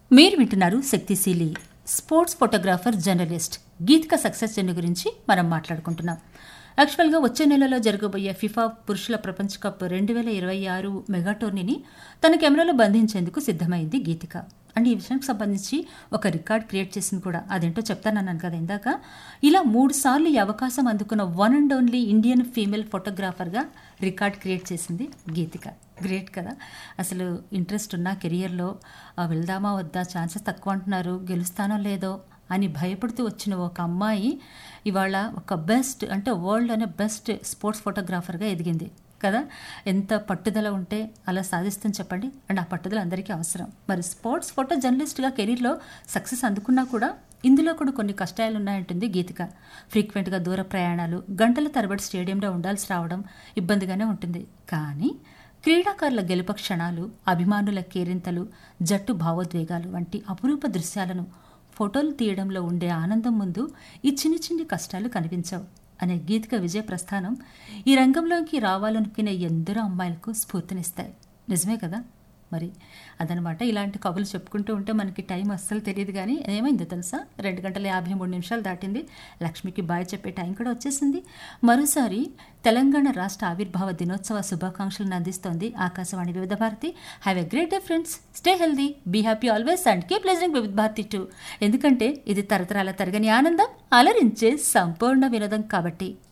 మీరు వింటున్నారు శక్తిశీలి sports photographer journalist Geetika success journey గురించి మనం మాట్లాడుకుంటున్నాం యాక్చువల్గా వచ్చే నెలలో జరగబోయే ఫిఫా పురుషుల ప్రపంచ కప్ రెండు వేల ఇరవై ఆరు మెగా టోర్నీని తన కెమెరాలో బంధించేందుకు సిద్ధమైంది గీతిక అండ్ ఈ విషయానికి సంబంధించి ఒక రికార్డ్ క్రియేట్ చేసింది కూడా అదేంటో చెప్తానన్నాను కదా ఇందాక ఇలా మూడు సార్లు ఈ అవకాశం అందుకున్న one and only Indian female ఫోటోగ్రాఫర్గా రికార్డ్ క్రియేట్ చేసింది గీతిక గ్రేట్ కదా అసలు ఇంట్రెస్ట్ ఉన్న కెరియర్లో ఆ, వెళ్దామా వద్దా ఛాన్సెస్ తక్కువ అంటున్నారు గెలుస్తానో లేదో అని భయపడుతూ వచ్చిన ఒక అమ్మాయి ఇవాళ ఒక బెస్ట్ అంటే వరల్డ్లోనే బెస్ట్ స్పోర్ట్స్ ఫోటోగ్రాఫర్గా ఎదిగింది కదా ఎంత పట్టుదల ఉంటే అలా సాధిస్తుంది చెప్పండి అండ్ ఆ పట్టుదల అందరికీ అవసరం మరి స్పోర్ట్స్ ఫోటో జర్నలిస్ట్గా కెరీర్లో సక్సెస్ అందుకున్నా కూడా ఇందులో కూడా కొన్ని కష్టాలు ఉన్నాయంటుంది గీతిక ఫ్రీక్వెంట్గా దూర ప్రయాణాలు గంటల తరబడి స్టేడియంలో ఉండాల్సి రావడం ఇబ్బందిగానే ఉంటుంది కానీ క్రీడాకారుల గెలుప క్షణాలు అభిమానుల కేరింతలు జట్టు భావోద్వేగాలు వంటి అపురూప దృశ్యాలను ఫోటోలు తీయడంలో ఉండే ఆనందం ముందు ఈ చిన్ని చిన్ని కష్టాలు కనిపించవు అనే గీతిక విజయ ప్రస్థానం ఈ రంగంలోకి రావాలనుకునే ఎందరో అమ్మాయిలకు స్ఫూర్తినిస్తాయి నిజమే కదా మరి అదనమాట ఇలాంటి కబులు చెప్పుకుంటూ ఉంటే మనకి టైం అస్సలు తెలియదు కానీ ఏమైందో తెలుసా రెండు గంటల యాభై మూడు నిమిషాలు దాటింది లక్ష్మికి బాయ్ చెప్పే టైం కూడా వచ్చేసింది మరోసారి తెలంగాణ రాష్ట్ర ఆవిర్భావ దినోత్సవ శుభాకాంక్షలను అందిస్తోంది Akashvani Vividh Bharati have a great day friends stay healthy be happy always and keep listening Vividh Bharati two ఎందుకంటే ఇది తరతరాల తరగని ఆనందం అలరించే సంపూర్ణ వినోదం కాబట్టి